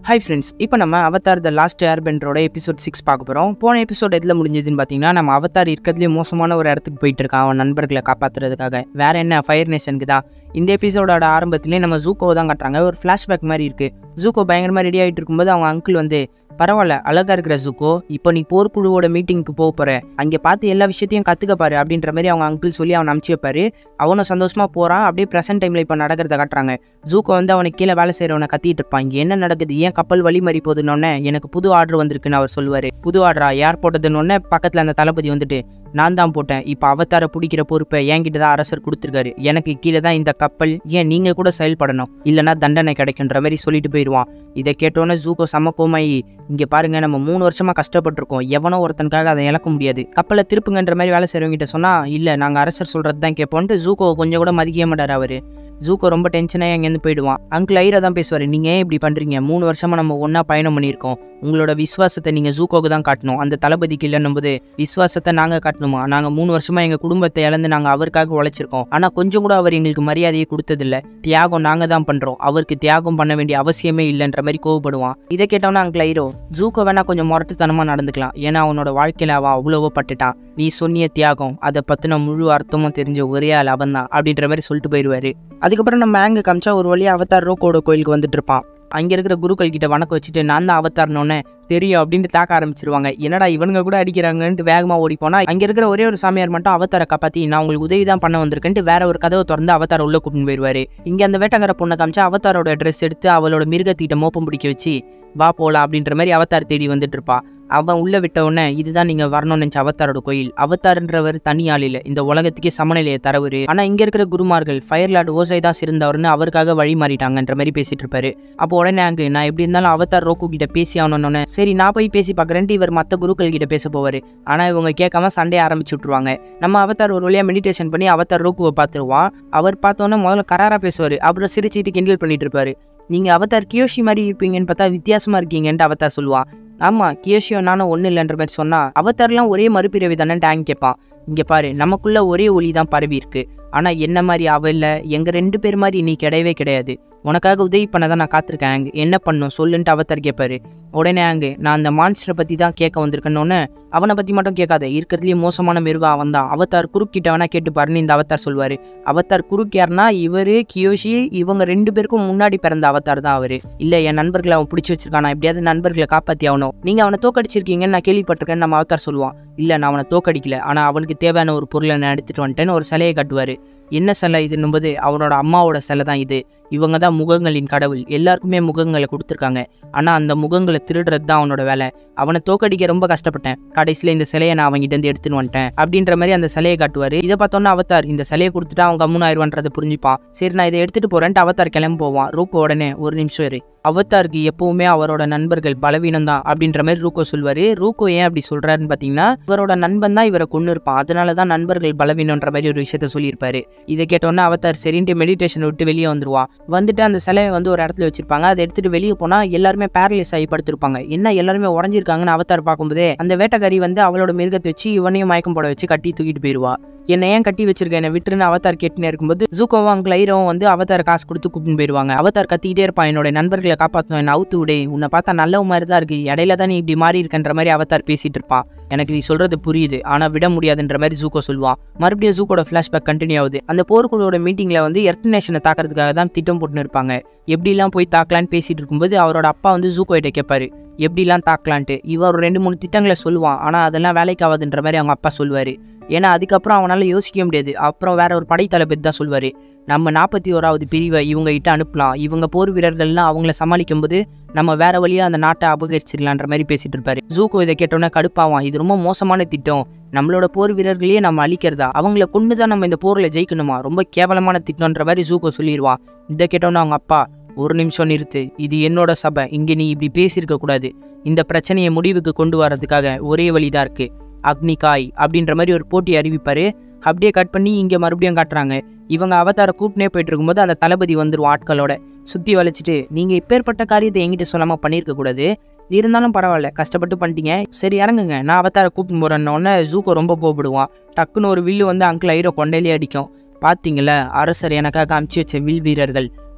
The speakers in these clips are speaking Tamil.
ஹை ஃப்ரெண்ட்ஸ் இப்போ நம்ம அவதார் த லாஸ்ட் ஏர்பெண்டரோட எபிசோட் சிக்ஸ் பார்க்க போகிறோம் போன எபிசோட் எதில் முடிஞ்சதுன்னு பார்த்தீங்கன்னா நம்ம அவதார் இருக்கிறதுலே மோசமான ஒரு இடத்துக்கு போயிட்டு இருக்கான் அவன் நண்பர்களை காப்பாற்றுறதுக்காக வேற என்ன ஃபயர் நேஷனுக்கு தான் இந்த எபிசோடோட ஆரம்பத்திலே நம்ம ஜூக்கோவை தான் காட்டுறாங்க ஒரு ஃப்ளாஷ்பேக் மாதிரி இருக்குது ஜூக்கோ பயங்கரமாக ரெடி ஆகிட்டு இருக்கும்போது அவங்க அங்கிள் வந்து பரவாயில்ல அழகா இருக்கிற ஜூக்கோ இப்போ நீ போர்க்குழுவோட மீட்டிங்க்கு போக போற அங்கே பார்த்து எல்லா விஷயத்தையும் கற்றுக்க பாரு அப்படின்ற மாதிரி அவங்க அங்கிள் சொல்லி அவன் அனுப்பிச்சு வைப்பாரு அவனும் சந்தோஷமா போறான் அப்படியே ப்ரெசென்ட் டைம்ல இப்போ நடக்கிறத காட்டுறாங்க ஜூக்கோ வந்து அவனுக்கு கீழே வேலை செய்கிறவனை கத்திட்டு இருப்பான் இங்கே என்ன நடக்குது ஏன் கப்பல் வழி மாறி போகுதுன்னொன்னே எனக்கு புது ஆர்டர் வந்திருக்குன்னு அவர் சொல்லுவார் புது ஆர்டரா யார் போட்டதுன்னொன்னே பக்கத்தில் அந்த தளபதி வந்துட்டு நான் தான் போட்டேன் இப்போ அவதார பிடிக்கிற பொறுப்பை என்கிட்ட தான் அரசர் கொடுத்துருக்காரு எனக்கு கீழே தான் இந்த கப்பல் ஏன் நீங்கள் கூட செயல்படணும் இல்லைனா தண்டனை கிடைக்குன்ற மாதிரி சொல்லிட்டு போயிடுவான் இதை கேட்டோன்னே ஜூக்கோ செம்ம கோமாயி இங்கே பாருங்க நம்ம மூணு வருஷமாக கஷ்டப்பட்டிருக்கோம் எவனோ ஒருத்தனுக்காக அதை இழக்க முடியாது கப்பலை திருப்புங்கன்ற மாதிரி வேலை செய்கிறவங்கிட்ட சொன்னால் இல்லை நாங்கள் அரசர் சொல்கிறது தான் கேட்போன்ட்டு ஜூக்கோ கொஞ்சம் கூட மதிக்கவே மாட்டார் அவர் ஜூக்கோ ரொம்ப டென்ஷனாக அங்கேருந்து போயிடுவான் அங்கிள் ஐரா தான் பேசுவார் நீங்கள் ஏன் இப்படி பண்ணுறீங்க மூணு வருஷமாக நம்ம ஒன்றா பயணம் பண்ணியிருக்கோம் உங்களோட விசுவாசத்தை நீங்கள் ஜூக்கோக்கு தான் காட்டணும் அந்த தளபதிக்கு இல்லைன்னும் போது விசுவாசத்தை நாங்கள் காட்டணுமா நாங்கள் மூணு வருஷமாக எங்கள் குடும்பத்தை இழந்து நாங்கள் அவருக்காக உழைச்சிருக்கோம் ஆனால் கொஞ்சம் கூட அவர் எங்களுக்கு மரியாதையை கொடுத்ததில்ல தியாகம் நாங்கள் தான் பண்ணுறோம் அவருக்கு தியாகம் பண்ண வேண்டிய அவசியமே இல்லைன்ற மாதிரி கோவப்படுவான் இதை கேட்டவனா அங்கிள் ஐரோ ஜூக்கோ வேணா கொஞ்சம் முரட்டுத்தனமாக நடந்துக்கலாம் ஏன்னா அவனோட வாழ்க்கையில் அவன் அவ்வளவோ பட்டுட்டான் நீ சொன்னிய தியாகம் அதை பற்றின முழு அர்த்தமும் தெரிஞ்ச ஒரே ஆள் அவன் தான் அப்படின்ற மாதிரி சொல்லிட்டு போயிடுவாரு அதுக்கப்புறம் நம்ம அங்கே காமிச்சா ஒரு வழியா அவதார் ரோக்கோட கோயிலுக்கு வந்துட்டு இருப்பான் அங்கே இருக்கிற குருக்கள் கிட்ட வணக்கம் வச்சுட்டு நான் தான் அவதார்னோடனே தெரியும் அப்படின்ட்டு தாக்க ஆரம்பிச்சிருவாங்க என்னடா இவனுங்க கூட அடிக்கிறாங்கன்ட்டு வேகமாக ஓடி போனா அங்கே இருக்கிற ஒரே ஒரு சாமியார் மட்டும் அவதாரை காப்பாற்றி நான் உங்களுக்கு உதவி தான் பண்ண வந்திருக்கேன்ட்டு வேற ஒரு கதவை திறந்து அவதார உள்ள கூட்டின்னு போயிடுவாரு இங்கே அந்த வேட்டக்கார பொண்ணை காமிச்சா அவதாரோட ட்ரெஸ் எடுத்து அவளோட மிருகத்திட்ட மோப்பம் பிடிக்க வச்சு வா போலாம் அப்படின்ற மாதிரி அவதார் தேடி வந்துட்டு இருப்பா அவன் உள்ள விட்ட உடனே இதுதான் நீங்க வரணும்னு நினைச்ச அவதாரோட கோயில் அவதார்ன்றவர் தனி ஆள் இல்லை இந்த உலகத்துக்கே சமநிலையை தரவரு ஆனா இங்க இருக்கிற குருமார்கள் ஃபயர்லார்டு ஓசை தான் சிறந்தவர்னு அவருக்காக வழி மாறிட்டாங்கன்ற மாதிரி பேசிட்டு இருப்பாரு அப்போ உடனே அங்கு நான் எப்படி இருந்தாலும் அவதார் ரோக்கு கிட்ட பேசி ஆகணும்னு சரி நான் போய் பேசி பார்க்குறேன்ட்டு இவர் மற்ற குருக்கள் கிட்ட பேச போவாரு ஆனா இவங்க கேட்காம சண்டே ஆரம்பிச்சு விட்டுருவாங்க நம்ம அவதார் ஒரு வழியா மெடிடேஷன் பண்ணி அவதார் ரோக்குவை பார்த்துருவான் அவர் பார்த்தோன்னே முதல்ல கராரா பேசுவார் அப்புறம் சிரிச்சிட்டு கிண்டல் பண்ணிட்டு இருப்பாரு நீங்க அவதார் கியோஷி மாதிரி இருப்பீங்கன்னு பார்த்தா வித்தியாசமா இருக்கீங்கன்ட்டு அவதார் சொல்லுவான் ஆமா கியோஷியோ நானும் ஒன்றும் இல்லைன்ற மாதிரி சொன்னா அவதார்லாம் ஒரே மறுபிறவி தானே டேங் கேட்பான் இங்க பாரு நமக்குள்ள ஒரே ஒளி தான் பரவி இருக்கு ஆனா என்ன மாதிரி அவ இல்ல எங்க ரெண்டு பேர் மாதிரி நீ கிடையவே கிடையாது உனக்காக உதவி பண்ண தான் நான் காத்திருக்கேன் ஆங் என்ன பண்ணும் சொல்லுன்ட்டு அவதார் கேட்பாரு உடனே ஆங்கு நான் அந்த மான்ஸ்டரை பற்றி தான் கேட்க வந்திருக்கேன்னொன்னே அவனை பற்றி மட்டும் கேட்காத இருக்கிறதுலேயே மோசமான மிருகம் அவன் தான் அவதார் குறுக்கிட்ட வேணா கேட்டு பாருன்னு இந்த அவதார் சொல்வார் அவதார் குறுக்கு யாருன்னா இவர் கியோஷி இவங்க ரெண்டு பேருக்கும் முன்னாடி பிறந்த அவதார் தான் அவர் இல்லை என் நண்பர்களை அவன் பிடிச்சி வச்சிருக்கானா எப்படியாவது நண்பர்களை காப்பாற்றி ஆகணும் நீங்கள் அவனை தோக்கடிச்சிருக்கீங்கன்னு நான் கேள்விப்பட்டிருக்கேன்னு நம்ம அவதார் சொல்லுவான் இல்லை நான் அவனை தோக்கடிக்கல ஆனால் அவனுக்கு தேவையான ஒரு பொருளை நான் எடுத்துகிட்டு வந்துட்டேன்னு ஒரு சிலையை காட்டுவார் என்ன சிலை இதுன்னும்போது அவனோட அம்மாவோட சிலை தான் இது இவங்க தான் முகங்களின் கடவுள் எல்லாருக்குமே முகங்களை கொடுத்துருக்காங்க ஆனால் அந்த முகங்களை திருடுறது தான் அவனோட வேலை அவனை தோக்கடிக்க ரொம்ப கஷ்டப்பட்டேன் கடைசியில் இந்த சிலையை நான் அவங்ககிட்ட இருந்து எடுத்துன்னு வந்துட்டேன் அப்படின்ற மாதிரி அந்த சிலையை காட்டுவார் இதை பார்த்தோன்னா அவதார் இந்த சிலையை கொடுத்துட்டு அவன் கம்முன்னு ஆயிடுவான்றதை புரிஞ்சுப்பான் சரி நான் இதை எடுத்துட்டு போறேன்ட்டு அவதார் கிளம்பி போவான் ரூக்கோ உடனே ஒரு நிமிஷம் இரு அவதாருக்கு எப்பவுமே அவரோட நண்பர்கள் பலவீனம் தான் அப்படின்ற மாதிரி ரூக்கோ சொல்வாரு ரூக்கோ ஏன் அப்படி சொல்றாருன்னு பார்த்தீங்கன்னா இவரோட நண்பன் தான் இவரை கொண்டு இருப்பான் அதனால தான் நண்பர்கள் பலவீனன்ற மாதிரி ஒரு விஷயத்த சொல்லியிருப்பாரு இதை கேட்டோன்னே அவதார் சரின்ட்டு மெடிடேஷன் விட்டு வெளியே வந்துருவான் வந்துட்டு அந்த சிலையை வந்து ஒரு இடத்துல வச்சிருப்பாங்க அதை எடுத்துட்டு வெளியே போனா எல்லாருமே பேரலைஸ் ஆகி படுத்திருப்பாங்க என்ன எல்லாருமே உடஞ்சிருக்காங்கன்னு அவதார் பார்க்கும்போதே அந்த வேட்டக்காரி வந்து அவளோட மிருகத்தை வச்சு இவனையும் மயக்கம் போட வச்சு கட்டி தூக்கிட்டு போயிடுவா என்னை ஏன் கட்டி வச்சிருக்க என்னை விட்டுருன்னு அவதார் கேட்டுனே இருக்கும்போது ஜூக்கோவும் அங்கிள் ஐரோவும் வந்து அவதார் காசு கொடுத்து கூப்பிட்டு போயிடுவாங்க அவதார் கத்திக்கிட்டே இருப்பான் என்னோட நண்பர்களை காப்பாற்றணும் என்ன அவுத்து விடு உன்னை பார்த்தா நல்ல மாதிரி தான் இருக்கு இடையில தான் நீ இப்படி மாறி இருக்கன்ற மாதிரி அவதார் பேசிட்டு இருப்பான் எனக்கு நீ சொல்றது புரியுது ஆனா விட முடியாதுன்ற மாதிரி ஜூக்கோ சொல்லுவான் மறுபடியும் ஜூக்கோட ஃபிளாஷ்பேக் கண்டினியூ ஆகுது அந்த போர்க்குழுவோட மீட்டிங்ல வந்து எர்த் நேஷனை தாக்கிறதுக்காக தான் திட்டம் போட்டுன்னு இருப்பாங்க எப்படிலாம் போய் தாக்கலான்னு பேசிட்டு இருக்கும்போது அவரோட அப்பா வந்து ஜூக்கோ கிட்ட கேட்பாரு எப்படிலாம் தாக்கலான்ட்டு இவன் ஒரு ரெண்டு மூணு திட்டங்களை சொல்லுவான் ஆனால் அதெல்லாம் வேலைக்கு ஆகாதுன்ற மாதிரி அவங்க அப்பா சொல்லுவார் ஏன்னா அதுக்கப்புறம் அவனால் யோசிக்க முடியாது அப்புறம் வேற ஒரு படை தளபதி தான் சொல்வார் நம்ம நாற்பத்தி ஓராவது பிரிவை இவங்க கிட்ட அனுப்பலாம் இவங்க போர் வீரர்கள்லாம் அவங்கள சமாளிக்கும் போது நம்ம வேற வழியாக அந்த நாட்டை அபகரிச்சிடலான்ற மாதிரி பேசிட்டு இருப்பாரு ஜூக்கோ இதை கேட்டோன்னே கடுப்பாவான் இது ரொம்ப மோசமான திட்டம் நம்மளோட போர் வீரர்களையே நம்ம அழிக்கிறதா அவங்கள கொண்டு தான் நம்ம இந்த போரில் ஜெயிக்கணுமா ரொம்ப கேவலமான திட்டம்ன்ற மாதிரி ஜூக்கோ சொல்லிடுவான் இதை கேட்டோன்னே அவங்க அப்பா ஒரு நிமிஷம் நிறுத்து இது என்னோட சபை இங்கே நீ இப்படி பேசியிருக்க கூடாது இந்த பிரச்சனையை முடிவுக்கு கொண்டு வரதுக்காக ஒரே வழிதான் இருக்கு அக்னிகாய் அப்படின்ற மாதிரி ஒரு போட்டி அறிவிப்பாரு அப்படியே கட் பண்ணி இங்கே மறுபடியும் காட்டுறாங்க இவங்க அவதார கூப்பினே போயிட்டு இருக்கும்போது அந்த தளபதி வந்துடும் ஆட்களோட சுற்றி வளைச்சிட்டு நீங்கள் இப்பேற்பட்ட காரியத்தை என்கிட்ட சொல்லாமல் பண்ணியிருக்க கூடாது இருந்தாலும் பரவாயில்ல கஷ்டப்பட்டு பண்ணிட்டீங்க சரி இறங்குங்க நான் அவதார கூப்பிட்டு போகிறேன்னொன்னே ஜூக்கோ ரொம்ப கோபப்படுவான் டக்குன்னு ஒரு வில்லு வந்து அங்கிள் ஐரோ கொண்டையிலே அடிக்கும் பார்த்தீங்களா அரசர் எனக்காக அமுச்சு வச்ச வில் வீரர்கள்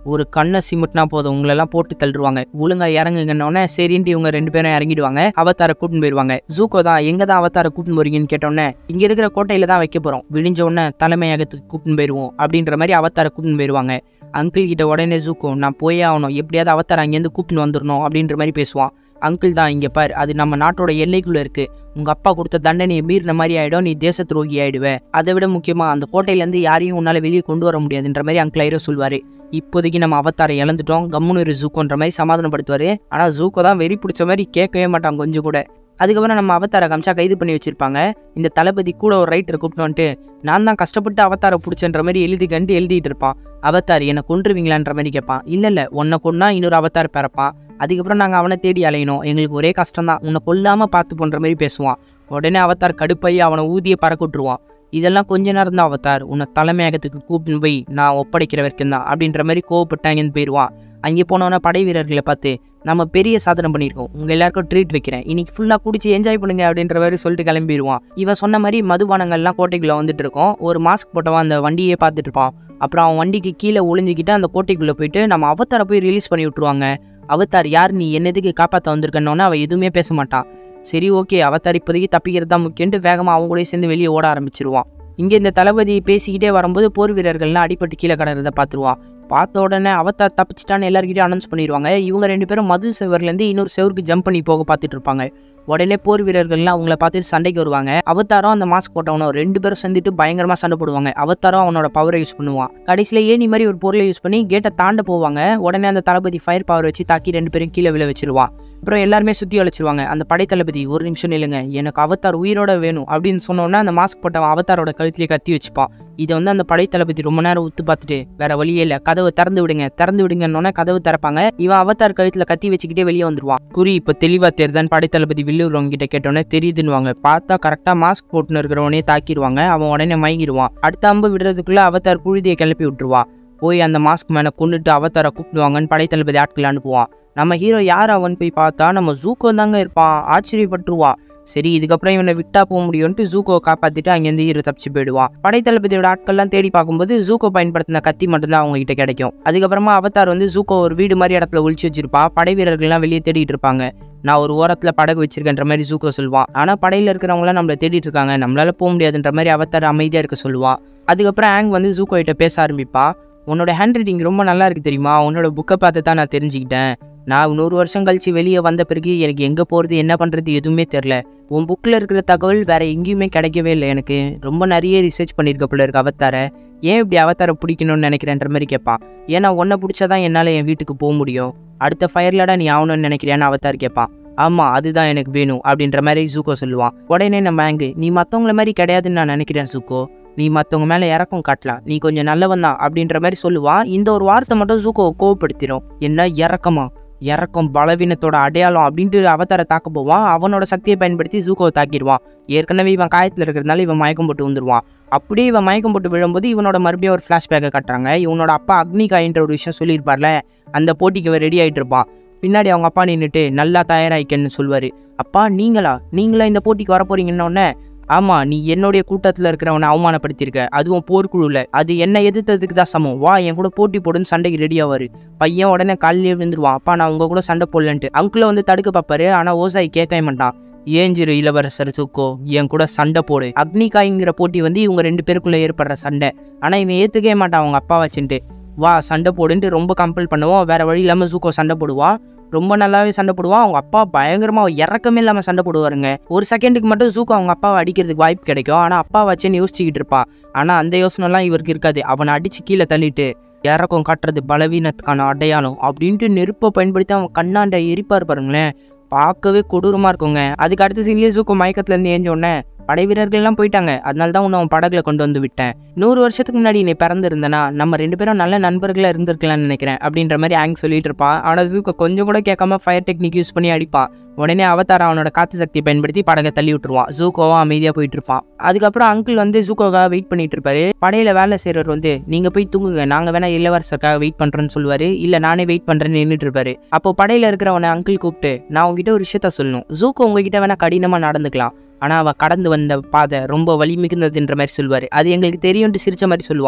ஒரு கண்ணை சிமிட்னா போதும் உங்களெல்லாம் போட்டு தள்ளுவாங்க ஒழுங்கா இறங்குங்கன்னொடனே சரின்ட்டு இவங்க ரெண்டு பேரும் இறங்கிடுவாங்க அவதார கூட்டின்னு போயிடுவாங்க ஜூக்கோ தான் எங்க தான் அவதார கூட்டின்னு போறீங்கன்னு கேட்டோன்னே இங்க இருக்கிற கோட்டையில தான் வைக்க போறோம் விடிஞ்ச உடனே தலைமையகத்துக்கு கூட்டின்னு போயிடுவோம் அப்படின்ற மாதிரி அவதார கூட்டின்னு போயிடுவாங்க அங்கிள் கிட்ட உடனே ஜூக்கோ நான் போயே ஆகணும் எப்படியாவது அவதார அங்கேருந்து கூப்பிட்டு வந்துடணும் அப்படின்ற மாதிரி பேசுவான் அங்கிள் தான் இங்கே பார் அது நம்ம நாட்டோட எல்லைக்குள்ளே இருக்கு உங்கள் அப்பா கொடுத்த தண்டனையை மீறின மாதிரி ஆகிடும் நீ தேச துரோகி ஆயிடுவே அதை விட முக்கியமாக அந்த கோட்டையிலேருந்து யாரையும் உன்னால் வெளியே கொண்டு வர முடியாதுன்ற மாதிரி அங்கிள் ஐரோ சொல்வார் இப்போதைக்கு நம்ம அவதாரை இழந்துட்டோம் கம்முன்னு ஒரு ஜூக்கோன்ற மாதிரி சமாதானப்படுத்துவார் ஆனால் ஜூக்கோ தான் வெறி பிடிச்ச மாதிரி கேட்கவே மாட்டான் கொஞ்சம் கூட அதுக்கப்புறம் நம்ம அவதாரை காமிச்சா கைது பண்ணி வச்சிருப்பாங்க இந்த தளபதி கூட ஒரு ரைட்டரை கூப்பிட்டு வந்துட்டு நான் தான் கஷ்டப்பட்டு அவதாரை பிடிச்சன்ற மாதிரி எழுதி கண்டு எழுதிட்டு இருப்பான் அவதார் என்னை கொன்றுவீங்களான்ற மாதிரி கேட்பான் இல்லை இல்லை உன்னை கொன்னா இன்னொரு அவதார் பிறப்பான் அதுக்கப்புறம் நாங்கள் அவனை தேடி அலையணும் எங்களுக்கு ஒரே கஷ்டம் தான் உன்னை கொல்லாமல் பார்த்து போன்ற மாதிரி பேசுவான் உடனே அவதார் கடுப்பாயி அவனை ஊதிய பறக்க விட்டுருவான் இதெல்லாம் கொஞ்ச நேரம் தான் அவதார் உன்னை தலைமையகத்துக்கு கூப்பிட்டு போய் நான் ஒப்படைக்கிற வரைக்கும் தான் அப்படின்ற மாதிரி கோவப்பட்டாங்கன்னு போயிடுவான் அங்கே போனவன படை வீரர்களை பார்த்து நம்ம பெரிய சாதனை பண்ணியிருக்கோம் உங்கள் எல்லாருக்கும் ட்ரீட் வைக்கிறேன் இன்னைக்கு ஃபுல்லாக குடிச்சு என்ஜாய் பண்ணுங்க அப்படின்ற மாதிரி சொல்லிட்டு கிளம்பிடுவான் இவன் சொன்ன மாதிரி மதுபானங்கள்லாம் கோட்டைக்குள்ளே வந்துட்டு இருக்கோம் ஒரு மாஸ்க் போட்டவன் அந்த வண்டியே பார்த்துட்டு இருப்பான் அப்புறம் அவன் வண்டிக்கு கீழே ஒளிஞ்சிக்கிட்டு அந்த கோட்டைக்குள்ளே போயிட்டு நம்ம அவதாரை போய் ரிலீஸ் பண்ணி விட்ருவாங்க அவதார் யார் நீ என்னதுக்கு காப்பாற்ற வந்திருக்கன்னொன்னே அவன் எதுவுமே பேச மாட்டான் சரி ஓகே அவதார் இப்போதைக்கு தப்பிக்கிறது தான் முக்கியன்ட்டு வேகமாக அவங்க கூட சேர்ந்து வெளியே ஓட ஆரம்பிச்சிருவான் இங்கே இந்த தளபதி பேசிக்கிட்டே வரும்போது போர் வீரர்கள்லாம் அடிபட்டு கீழே கிடறத பார்த்துருவான் பார்த்த உடனே அவதார் தப்பிச்சிட்டான்னு எல்லாருக்கிட்டையும் அனௌன்ஸ் பண்ணிடுவாங்க இவங்க ரெண்டு பேரும் மதில் செவர்லேருந்து இன்னொரு செவருக்கு ஜம்ப் பண்ணி போக பார்த்துட்டு இருப்பாங்க உடனே போர் வீரர்கள்லாம் அவங்கள பார்த்துட்டு சண்டைக்கு வருவாங்க அவதாரம் அந்த மாஸ்க் போட்டவனும் ரெண்டு பேரும் சேர்ந்துட்டு பயங்கரமாக சண்டை போடுவாங்க அவதாரம் அவனோட பவரை யூஸ் பண்ணுவான் கடைசியில் ஏணி மாதிரி ஒரு பொருளை யூஸ் பண்ணி கேட்டை தாண்ட போவாங்க உடனே அந்த தளபதி ஃபயர் பவர் வச்சு தாக்கி ரெண்டு பேரும் கீழே விழ வச்சிருவான் அப்புறம் எல்லாருமே சுற்றி அழைச்சிருவாங்க அந்த படை தளபதி ஒரு நிமிஷம் நில்லுங்க எனக்கு அவதார் உயிரோட வேணும் அப்படின்னு சொன்னோன்னே அந்த மாஸ்க் போட்டவன் அவதாரோட கழுத்திலே கத்தி வச்சுப்பான் இதை வந்து அந்த படை தளபதி ரொம்ப நேரம் உத்து பார்த்துட்டு வேற வழியே இல்லை கதவை திறந்து விடுங்க திறந்து விடுங்கன்னொன்னே கதவு திறப்பாங்க இவன் அவதார் கழுத்தில் கத்தி வச்சுக்கிட்டே வெளியே வந்துருவான் குறி இப்போ தெளிவாக தெரியுதான்னு படை தளபதி வில்லுறவங்க கிட்ட கேட்டோன்னே தெரியுதுன்னுவாங்க பார்த்தா கரெக்டாக மாஸ்க் போட்டுன்னு இருக்கிறவனே தாக்கிடுவாங்க அவன் உடனே மயங்கிடுவான் அடுத்த அம்பு விடுறதுக்குள்ள அவதார் புழுதியை கிளப்பி விட்டுருவான் போய் அந்த மாஸ்க் மேலே கொண்டுட்டு அவதாரை கூப்பிடுவாங்கன்னு படை தளபதி ஆட்கள் அனுப்புவான் நம்ம ஹீரோ யார் அவன் போய் பார்த்தா நம்ம ஜூக்கோ தாங்க இருப்பான் ஆச்சரியப்பட்டுருவான் சரி இதுக்கப்புறம் இவனை விட்டா போக முடியும்ட்டு ஜூக்கோ காப்பாத்திட்டு அங்கேருந்து ஹீரோ தப்பிச்சு போயிடுவான் படை தளபதியோட ஆட்கள்லாம் தேடி பார்க்கும்போது ஜூக்கோ பயன்படுத்தின கத்தி மட்டும்தான் அவங்க கிட்ட கிடைக்கும் அதுக்கப்புறமா அவதார் வந்து ஜூக்கோ ஒரு வீடு மாதிரி இடத்துல ஒழிச்சு வச்சிருப்பான் படை வீரர்கள்லாம் வெளியே தேடிட்டு இருப்பாங்க நான் ஒரு ஓரத்தில் படகு வச்சிருக்கேன்ற மாதிரி ஜூக்கோ சொல்லுவான் ஆனால் படையில் இருக்கிறவங்களாம் நம்மளை தேடிட்டு இருக்காங்க நம்மளால போக முடியாதுன்ற மாதிரி அவதார் அமைதியாக இருக்க சொல்லுவான் அதுக்கப்புறம் ஆங் வந்து ஜூக்கோ கிட்ட பேச ஆரம்பிப்பான் உன்னோட ஹேண்ட் ரைட்டிங் ரொம்ப நல்லா இருக்கு தெரியுமா உன்னோட புக்கை பார்த்து தான் நான் தெரிஞ்சுக்கிட்டேன் நான் நூறு வருஷம் கழிச்சு வெளியே வந்த பிறகு எனக்கு எங்கே போகிறது என்ன பண்ணுறது எதுவுமே தெரில உன் புக்கில் இருக்கிற தகவல் வேற எங்கேயுமே கிடைக்கவே இல்லை எனக்கு ரொம்ப நிறைய ரிசர்ச் பண்ணியிருக்க போல இருக்கு அவத்தார ஏன் இப்படி அவதாரை பிடிக்கணும்னு நினைக்கிறேன்ற மாதிரி கேட்பான் ஏன்னா உன்னை பிடிச்சாதான் என்னால் என் வீட்டுக்கு போக முடியும் அடுத்த ஃபயர்லடா நீ ஆகணும்னு நினைக்கிறியான்னு அவதார் கேட்பான் ஆமாம் அதுதான் எனக்கு வேணும் அப்படின்ற மாதிரி ஜூக்கோ சொல்லுவான் உடனே நம்ம ஆங்கு நீ மற்றவங்கள மாதிரி கிடையாதுன்னு நான் நினைக்கிறேன் ஜூக்கோ நீ மற்றவங்க மேலே இறக்கம் காட்டலாம் நீ கொஞ்சம் நல்லவன் தான் அப்படின்ற மாதிரி சொல்லுவான் இந்த ஒரு வார்த்தை மட்டும் ஜூக்கோ கோவப்படுத்திடும் என்ன இறக்கமா இறக்கம் பலவீனத்தோட அடையாளம் அப்படின்ட்டு அவதாரை தாக்க போவான் அவனோட சக்தியை பயன்படுத்தி ஜூக்கோவை தாக்கிடுவான் ஏற்கனவே இவன் காயத்தில் இருக்கிறதுனால இவன் மயக்கம் போட்டு வந்துடுவான் அப்படியே இவன் மயக்கம் போட்டு விழும்போது இவனோட மறுபடியும் ஒரு ஃப்ளாஷ்பேக்கை காட்டுறாங்க இவனோட அப்பா அக்னிகாயின்ற ஒரு விஷயம் சொல்லியிருப்பார்ல அந்த போட்டிக்கு இவன் ரெடி ஆகிட்டு இருப்பான் பின்னாடி அவங்க அப்பா நின்றுட்டு நல்லா தயாராகிக்கன்னு சொல்வார் அப்பா நீங்களா நீங்களா இந்த போட்டிக்கு வர போறீங்கன்னொடனே ஆமாம் நீ என்னுடைய கூட்டத்தில் இருக்கிறவனை அவமானப்படுத்தியிருக்க அதுவும் போர்க்குழுவில் அது என்ன எதிர்த்ததுக்கு தான் சமம் வா என் கூட போட்டி போடுன்னு சண்டைக்கு ரெடி ஆவார் பையன் உடனே காலையிலே விழுந்துருவான் அப்பா நான் உங்க கூட சண்டை போடலன்ட்டு அங்கிளை வந்து தடுக்க பார்ப்பாரு ஆனால் ஓசாய் கேட்கவே மாட்டான் ஏஞ்சிரு இளவரசர் சுக்கோ என் கூட சண்டை போடு அக்னிகாய்ங்கிற போட்டி வந்து இவங்க ரெண்டு பேருக்குள்ள ஏற்படுற சண்டை ஆனால் இவன் ஏற்றுக்கவே மாட்டான் அவங்க அப்பா வச்சுட்டு வா சண்டை போடுன்ட்டு ரொம்ப கம்பல் பண்ணுவோம் வேற வழி இல்லாமல் ஜூக்கோ சண்டை போடுவான் ரொம்ப நல்லாவே சண்டை போடுவான் அவங்க அப்பா பயங்கரமாக இறக்கமே இல்லாமல் சண்டை போடுவாருங்க ஒரு செகண்டுக்கு மட்டும் ஜூக்கோ அவங்க அப்பாவை அடிக்கிறதுக்கு வாய்ப்பு கிடைக்கும் ஆனால் அப்பா வச்சுன்னு யோசிச்சுக்கிட்டு இருப்பான் ஆனால் அந்த யோசனைலாம் இவருக்கு இருக்காது அவனை அடித்து கீழே தள்ளிட்டு இறக்கம் காட்டுறது பலவீனத்துக்கான அடையாளம் அப்படின்ட்டு நெருப்பை பயன்படுத்தி அவன் கண்ணாண்ட எரிப்பார் பாருங்களேன் பார்க்கவே கொடூரமாக இருக்குங்க அதுக்கு அடுத்த சீன்லேயே ஜூக்கோ மயக்கத்துலேருந்து ஏஞ்ச உடனே படை வீரர்கள்லாம் போயிட்டாங்க அதனால தான் உன்னை அவன் படகுல கொண்டு வந்து விட்டேன் நூறு வருஷத்துக்கு முன்னாடி நீ பிறந்திருந்தனா நம்ம ரெண்டு பேரும் நல்ல நண்பர்களாக இருந்திருக்கலாம்னு நினைக்கிறேன் அப்படின்ற மாதிரி ஆங் சொல்லிட்டு இருப்பான் ஆனால் ஜூக்கோ கொஞ்சம் கூட கேட்காம ஃபயர் டெக்னிக் யூஸ் பண்ணி அடிப்பான் உடனே அவதார் அவனோட காத்து சக்தியை பயன்படுத்தி படகை தள்ளி விட்டுருவான் ஜூக்கோவா அமைதியாக போயிட்டு இருப்பான் அதுக்கப்புறம் அங்கிள் வந்து ஜூக்கோக்காக வெயிட் பண்ணிட்டு இருப்பாரு படையில வேலை செய்கிறவர் வந்து நீங்க போய் தூங்குங்க நாங்க வேணா இளவரசருக்காக வெயிட் பண்றேன்னு சொல்லுவாரு இல்ல நானே வெயிட் பண்றேன்னு நின்றுட்டு இருப்பாரு அப்போ படையில இருக்கிறவனை அங்கிள் கூப்பிட்டு நான் உங்ககிட்ட ஒரு விஷயத்த சொல்லணும் ஜூக்கோ உங்ககிட்ட வேணா கடினமா நடந்துக்கலாம் ஆனா அவ கடந்து வந்த பாதை ரொம்ப வலி மிகுந்ததுன்ற மாதிரி சொல்லுவாரு அது எங்களுக்கு தெரியும்ட்டு சிரிச்ச மாதிரி சொல்லுவான்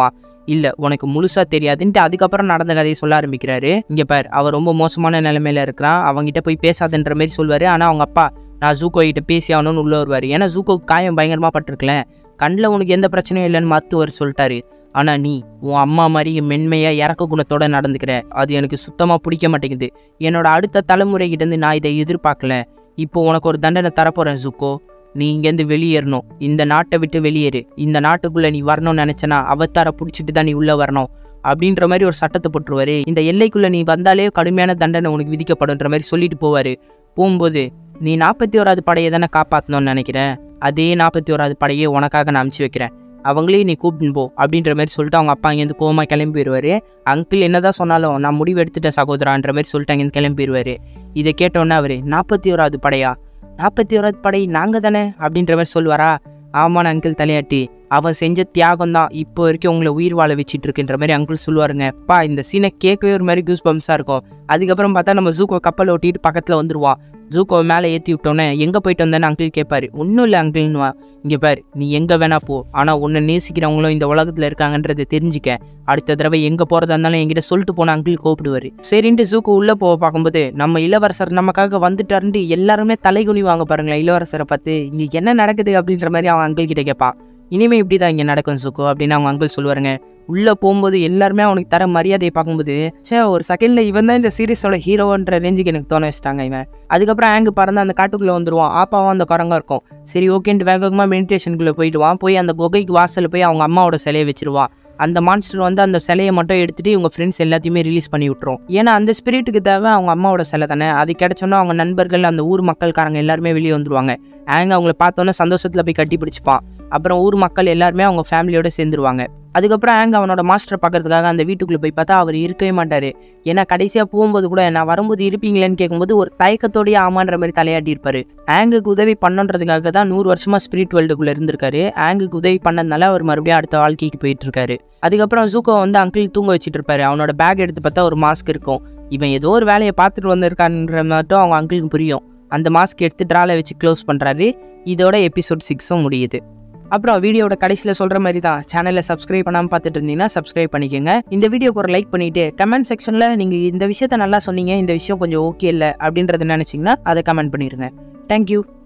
இல்லை உனக்கு முழுசாக தெரியாதுன்ட்டு அதுக்கப்புறம் நடந்த கதையை சொல்ல ஆரம்பிக்கிறாரு இங்கே பார் அவர் ரொம்ப மோசமான நிலைமையில இருக்கிறான் அவங்ககிட்ட போய் பேசாதன்ற மாதிரி சொல்வார் ஆனால் அவங்க அப்பா நான் ஜூக்கோ கிட்ட பேசி ஆகணும்னு உள்ள வருவார் ஏன்னா ஜூக்கோ காயம் பயங்கரமாக பட்டிருக்கல கண்ணில் உனக்கு எந்த பிரச்சனையும் இல்லைன்னு மருத்துவர் சொல்லிட்டாரு ஆனால் நீ உன் அம்மா மாதிரி மென்மையாக இறக்க குணத்தோட நடந்துக்கிற அது எனக்கு சுத்தமாக பிடிக்க மாட்டேங்குது என்னோட அடுத்த தலைமுறைகிட்டேருந்து நான் இதை எதிர்பார்க்கல இப்போ உனக்கு ஒரு தண்டனை தரப்போகிறேன் ஜுக்கோ நீ இங்கேருந்து வெளியேறணும் இந்த நாட்டை விட்டு வெளியேறு இந்த நாட்டுக்குள்ளே நீ வரணும்னு நினச்சனா அவத்தாரை பிடிச்சிட்டு தான் நீ உள்ளே வரணும் அப்படின்ற மாதிரி ஒரு சட்டத்தை போட்டுருவாரு இந்த எல்லைக்குள்ளே நீ வந்தாலே கடுமையான தண்டனை உனக்கு விதிக்கப்படுன்ற மாதிரி சொல்லிட்டு போவார் போகும்போது நீ நாற்பத்தி ஓராது படையை தானே காப்பாற்றணும்னு நினைக்கிறேன் அதே நாற்பத்தி ஓராது படையை உனக்காக நான் அமுச்சு வைக்கிறேன் அவங்களையும் நீ கூப்பிட்டு போ அப்படின்ற மாதிரி சொல்லிட்டு அவங்க அப்பா இங்கேருந்து கோமா கிளம்பி போயிடுவார் அங்கிள் என்னதான் சொன்னாலும் நான் முடிவு எடுத்துட்டேன் சகோதரான்ற மாதிரி சொல்லிட்டு அங்கேருந்து கிளம்பி போயிடுவார் இதை கேட்டோன்னே அவர் நாற்பத்தி ஓராது படையா நாற்பத்தி ஓராது படை நாங்கள் தானே அப்படின்ற மாதிரி சொல்லுவாரா ஆமான்னு அங்கிள் தலையாட்டி அவன் செஞ்ச தியாகம் தான் இப்போ வரைக்கும் உங்களை உயிர் வாழ வச்சிட்டு இருக்குன்ற மாதிரி அங்கிள் சொல்லுவாருங்க பா இந்த சீனை கேட்கவே ஒரு மாதிரி கூஸ் பம்ஸாக இருக்கும் அதுக்கப்புறம் பார்த்தா நம்ம ஜூக்கோ கப்பலை ஓட்டிட்டு பக்கத்தில் வந்துருவான் ஜூக்கோ மேலே ஏற்றி விட்டோன்னே எங்கே போயிட்டு வந்தேன்னு அங்கிள் கேட்பாரு ஒன்றும் இல்லை அங்கிள்னுவா இங்கே பாரு நீ எங்கே வேணா போ ஆனால் உன்னை நேசிக்கிறவங்களும் இந்த உலகத்தில் இருக்காங்கன்றதை தெரிஞ்சுக்க அடுத்த தடவை எங்கே போகிறதா இருந்தாலும் என்கிட்ட சொல்லிட்டு போன அங்கிள் கூப்பிடுவார் சரின்ட்டு ஜூக்கு உள்ளே போக பார்க்கும்போது நம்ம இளவரசர் நமக்காக வந்துட்டாருன்ட்டு எல்லாருமே தலைகுனி வாங்க பாருங்களேன் இளவரசரை பார்த்து இங்கே என்ன நடக்குது அப்படின்ற மாதிரி அவன் அங்கிள் கிட்ட கேட்பான் இனிமே இப்படி தான் இங்கே நடக்கும் சுக்கு அப்படின்னு அவங்க அங்கிள் சொல்லுவாருங்க உள்ளே போகும்போது எல்லாருமே அவனுக்கு தர மரியாதையை பார்க்கும்போது சே ஒரு செகண்டில் இவன் தான் இந்த சீரிஸோட ஹீரோன்ற ரேஞ்சுக்கு எனக்கு தோண வச்சிட்டாங்க இவன் அதுக்கப்புறம் ஆங்கு பறந்து அந்த காட்டுக்குள்ளே வந்துடுவான் ஆப்பாவும் அந்த குரங்கா இருக்கும் சரி ஓகேன்ட்டு வேக வேகமாக மெடிடேஷனுக்குள்ளே போயிடுவான் போய் அந்த குகைக்கு வாசலில் போய் அவங்க அம்மாவோட சிலையை வச்சிருவான் அந்த மான்ஸ்டர் வந்து அந்த சிலையை மட்டும் எடுத்துட்டு இவங்க ஃப்ரெண்ட்ஸ் எல்லாத்தையுமே ரிலீஸ் பண்ணி விட்டுரும் ஏன்னா அந்த ஸ்பிரிட்டுக்கு தேவை அவங்க அம்மாவோட சிலை தானே அது கிடைச்சோன்னா அவங்க நண்பர்கள் அந்த ஊர் மக்கள்காரங்க எல்லாருமே வெளியே வந்துருவாங்க ஆங்க அவங்கள பார்த்தோன்னே சந்தோஷத்தில் போய் கட்டி பிடிச்சிப்பான் அப்புறம் ஊர் மக்கள் எல்லாருமே அவங்க ஃபேமிலியோட சேர்ந்துருவாங்க அதுக்கப்புறம் ஆங்க அவனோட மாஸ்டரை பார்க்கறதுக்காக அந்த வீட்டுக்குள்ளே போய் பார்த்தா அவர் இருக்கவே மாட்டார் ஏன்னா கடைசியாக போகும்போது கூட நான் வரும்போது இருப்பீங்களேன்னு கேட்கும்போது ஒரு தயக்கத்தோடய ஆமான்ற மாதிரி தலையாட்டி இருப்பார் ஆங்குக்கு உதவி பண்ணன்றதுக்காக தான் நூறு வருஷமாக ஸ்பிரிட் வேர்ல்டுக்குள்ளே இருந்திருக்காரு ஆங்குக்கு உதவி பண்ணதுனால அவர் மறுபடியும் அடுத்த வாழ்க்கைக்கு போயிட்டு இருக்காரு அதுக்கப்புறம் ஜூக்கோ வந்து அங்கிள் தூங்க வச்சுட்டு இருப்பாரு அவனோட பேக் எடுத்து பார்த்தா ஒரு மாஸ்க் இருக்கும் இவன் ஏதோ ஒரு வேலையை பார்த்துட்டு வந்திருக்கான்ற மட்டும் அவங்க அங்கிளுக்கு புரியும் அந்த மாஸ்க் எடுத்து ட்ரால வச்சு க்ளோஸ் பண்ணுறாரு இதோட எபிசோட் சிக்ஸும் முடியுது அப்புறம் வீடியோட கடைசியில் சொல்கிற மாதிரி தான் சேனலை சப்ஸ்கிரைப் பண்ணாமல் பார்த்துட்டு இருந்தீங்கன்னா சப்ஸ்கிரைப் பண்ணிக்கோங்க இந்த வீடியோக்கு ஒரு லைக் பண்ணிவிட்டு கமெண்ட் செக்ஷனில் நீங்கள் இந்த விஷயத்த நல்லா சொன்னீங்க இந்த விஷயம் கொஞ்சம் ஓகே இல்லை அப்படின்றத நினச்சிங்கன்னா அதை கமெண்ட் பண்ணிடுங்க தேங்க்யூ